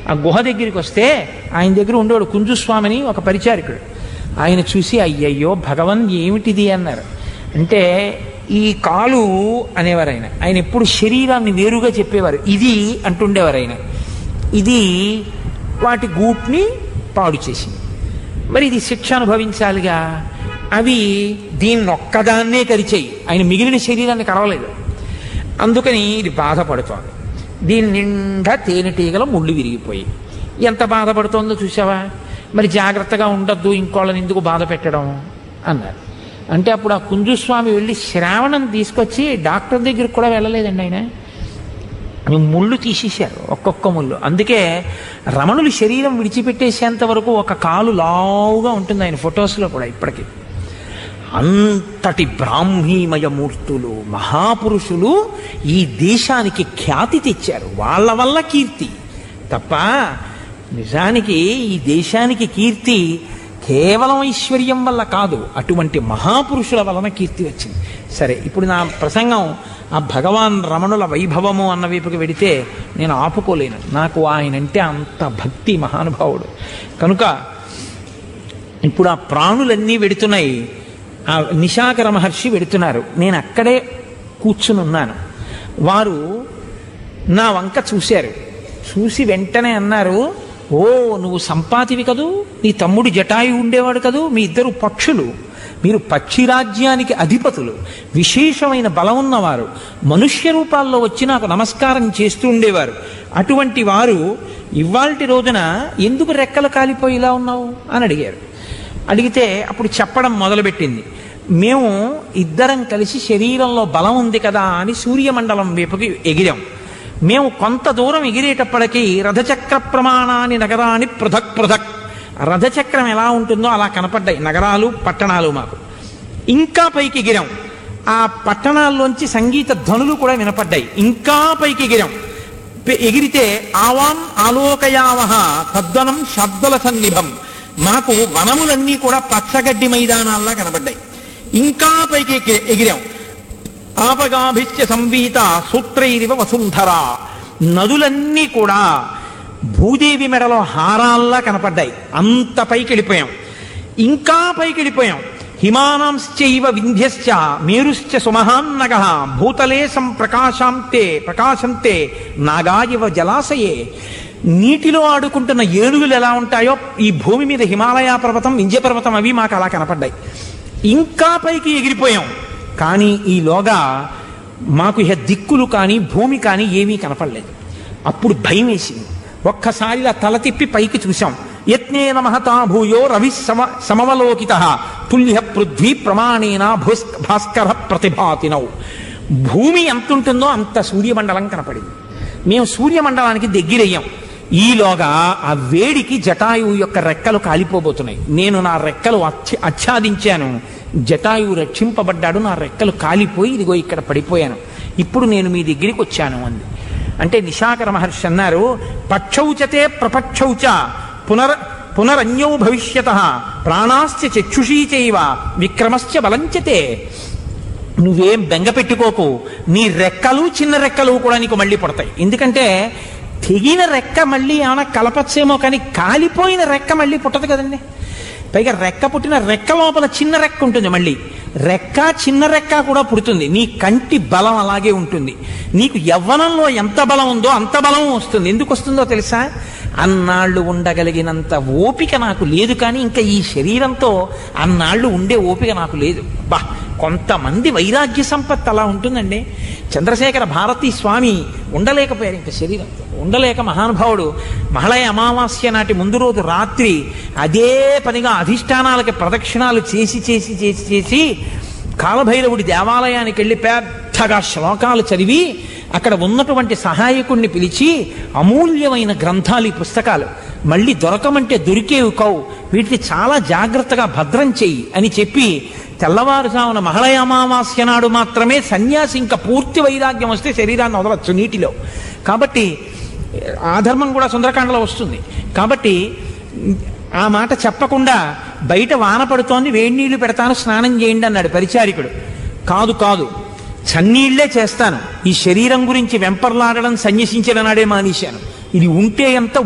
ఆ గుహ దగ్గరికి వస్తే ఆయన దగ్గర ఉండేవాడు కుంజుస్వామిని ఒక పరిచారికుడు ఆయన చూసి అయ్యయ్యో భగవన్ ఏమిటిది అన్నారు అంటే ఈ కాలు అనేవారు ఆయన ఆయన ఎప్పుడు శరీరాన్ని వేరుగా చెప్పేవారు ఇది అంటుండేవారు ఆయన ఇది వాటి గూట్ని పాడు చేసింది మరి ఇది శిక్ష అనుభవించాలిగా అవి దీన్ని ఒక్కదాన్నే కరిచేయి ఆయన మిగిలిన శరీరాన్ని కరవలేదు అందుకని ఇది బాధపడుతోంది దీని నిండా తేనెటీగల ముళ్ళు విరిగిపోయి ఎంత బాధపడుతోందో చూసావా మరి జాగ్రత్తగా ఉండొద్దు ఇంకోళ్ళని ఎందుకు బాధ పెట్టడం అన్నారు అంటే అప్పుడు ఆ కుంజుస్వామి వెళ్ళి శ్రావణం తీసుకొచ్చి డాక్టర్ దగ్గరికి కూడా వెళ్ళలేదండి ఆయన అవి ముళ్ళు తీసేశారు ఒక్కొక్క ముళ్ళు అందుకే రమణులు శరీరం విడిచిపెట్టేసేంత వరకు ఒక కాలు లావుగా ఉంటుంది ఆయన ఫొటోస్లో కూడా ఇప్పటికీ అంతటి బ్రాహ్మీమయ మూర్తులు మహాపురుషులు ఈ దేశానికి ఖ్యాతి తెచ్చారు వాళ్ళ వల్ల కీర్తి తప్ప నిజానికి ఈ దేశానికి కీర్తి కేవలం ఐశ్వర్యం వల్ల కాదు అటువంటి మహాపురుషుల వలన కీర్తి వచ్చింది సరే ఇప్పుడు నా ప్రసంగం ఆ భగవాన్ రమణుల వైభవము అన్న వైపుకి వెడితే నేను ఆపుకోలేను నాకు ఆయనంటే అంత భక్తి మహానుభావుడు కనుక ఇప్పుడు ఆ ప్రాణులన్నీ వెడుతున్నాయి ఆ నిశాకర మహర్షి వెడుతున్నారు నేను అక్కడే కూర్చుని ఉన్నాను వారు నా వంక చూశారు చూసి వెంటనే అన్నారు ఓ నువ్వు సంపాతివి కదూ నీ తమ్ముడు జటాయు ఉండేవాడు కదూ మీ ఇద్దరు పక్షులు మీరు పక్షి రాజ్యానికి అధిపతులు విశేషమైన బలం ఉన్నవారు మనుష్య రూపాల్లో వచ్చి నాకు నమస్కారం చేస్తూ ఉండేవారు అటువంటి వారు ఇవాల్టి రోజున ఎందుకు రెక్కలు కాలిపోయి ఇలా ఉన్నావు అని అడిగారు అడిగితే అప్పుడు చెప్పడం మొదలుపెట్టింది మేము ఇద్దరం కలిసి శరీరంలో బలం ఉంది కదా అని సూర్యమండలం వైపుకి ఎగిరాం మేము కొంత దూరం ఎగిరేటప్పటికీ రథచక్ర ప్రమాణాన్ని నగరాన్ని పృథక్ పృథక్ రథచక్రం ఎలా ఉంటుందో అలా కనపడ్డాయి నగరాలు పట్టణాలు మాకు ఇంకా పైకి ఎగిరాం ఆ పట్టణాల్లోంచి సంగీత ధ్వనులు కూడా వినపడ్డాయి ఇంకా పైకి ఎగిరాం పె- ఎగిరితే ఆవాం ఆలోకయావహ తద్వనం శబ్దల సన్నిభం మాకు వనములన్నీ కూడా పచ్చగడ్డి మైదానాల్లా కనబడ్డాయి ఇంకా పైకి ఎగి- ఎగిరాం ఆపగాభిత్య సంవీత సూత్రైరివ వసుంధర నదులన్నీ కూడా భూదేవి మెడలో హారాల్లా కనపడ్డాయి అంత పైకి వెళ్ళిపోయాం ఇంకా పైకి వెళ్ళిపోయాం హిమానాంశ్చైవ వింధ్యశ్చ మేరుశ్చ సుమహాన్నగ భూతలే సంప్రకాశాంతే ప్రకాశంతే నాగాయివ జలాశయే నీటిలో ఆడుకుంటున్న ఏనుగులు ఎలా ఉంటాయో ఈ భూమి మీద హిమాలయ పర్వతం వింధ్య పర్వతం అవి మాకు అలా కనపడ్డాయి ఇంకా పైకి ఎగిరిపోయాం కానీ ఈలోగా మాకు ఇహ దిక్కులు కానీ భూమి కానీ ఏమీ కనపడలేదు అప్పుడు భయం వేసింది ఒక్కసారి ఇలా తల తిప్పి పైకి చూశాం యత్నేన మహతా భూయో రవి సమ సమవలోకిత తుల్య పృథ్వీ ప్రమాణేన భూస్ భాస్కర ప్రతిభాతినౌ భూమి ఎంత ఉంటుందో అంత సూర్యమండలం కనపడింది మేము సూర్యమండలానికి దగ్గరయ్యాం ఈలోగా ఆ వేడికి జటాయువు యొక్క రెక్కలు కాలిపోబోతున్నాయి నేను నా రెక్కలు అచ్చ- ఆచ్ఛాదించాను జటాయువు రక్షింపబడ్డాడు నా రెక్కలు కాలిపోయి ఇదిగో ఇక్కడ పడిపోయాను ఇప్పుడు నేను మీ దగ్గరికి వచ్చాను అంది అంటే నిశాకర మహర్షి అన్నారు పక్షౌచతే ప్రపక్షౌచ పునర్ పునరన్యౌ భవిష్యత ప్రాణాశ్చ చక్షుషీ చైవ విక్రమశ్చ బలంచతే నువ్వేం బెంగ పెట్టుకోకు నీ రెక్కలు చిన్న రెక్కలు కూడా నీకు మళ్ళీ పడతాయి ఎందుకంటే తెగిన రెక్క మళ్ళీ ఏమైనా కలపచ్చేమో కానీ కాలిపోయిన రెక్క మళ్ళీ పుట్టదు కదండి పైగా రెక్క పుట్టిన రెక్క లోపల చిన్న రెక్క ఉంటుంది మళ్ళీ రెక్క చిన్న రెక్క కూడా పుడుతుంది నీ కంటి బలం అలాగే ఉంటుంది నీకు యవ్వనంలో ఎంత బలం ఉందో అంత బలం వస్తుంది ఎందుకు వస్తుందో తెలుసా అన్నాళ్ళు ఉండగలిగినంత ఓపిక నాకు లేదు కానీ ఇంకా ఈ శరీరంతో అన్నాళ్ళు ఉండే ఓపిక నాకు లేదు బా కొంతమంది వైరాగ్య సంపత్తి అలా ఉంటుందండి చంద్రశేఖర భారతీ స్వామి ఉండలేకపోయారు ఇంకా శరీరంతో ఉండలేక మహానుభావుడు మహళయ అమావాస్య నాటి ముందు రోజు రాత్రి అదే పనిగా అధిష్టానాలకి ప్రదక్షిణాలు చేసి చేసి చేసి చేసి కాలభైరవుడి దేవాలయానికి వెళ్ళి పెద్దగా శ్లోకాలు చదివి అక్కడ ఉన్నటువంటి సహాయకుడిని పిలిచి అమూల్యమైన గ్రంథాలు ఈ పుస్తకాలు మళ్ళీ దొరకమంటే దొరికేవి కావు వీటిని చాలా జాగ్రత్తగా భద్రం చెయ్యి అని చెప్పి తెల్లవారుజామున మహళయ అమావాస్య నాడు మాత్రమే సన్యాసి ఇంకా పూర్తి వైరాగ్యం వస్తే శరీరాన్ని వదలచ్చు నీటిలో కాబట్టి ఆ ధర్మం కూడా సుందరకాండలో వస్తుంది కాబట్టి ఆ మాట చెప్పకుండా బయట వాన పడుతోంది వేడి నీళ్లు పెడతాను స్నానం చేయండి అన్నాడు పరిచారికుడు కాదు కాదు చన్నీళ్లే చేస్తాను ఈ శరీరం గురించి వెంపర్లాడడం సన్యసించిన నాడే మానేశాను ఇది ఉంటే ఎంత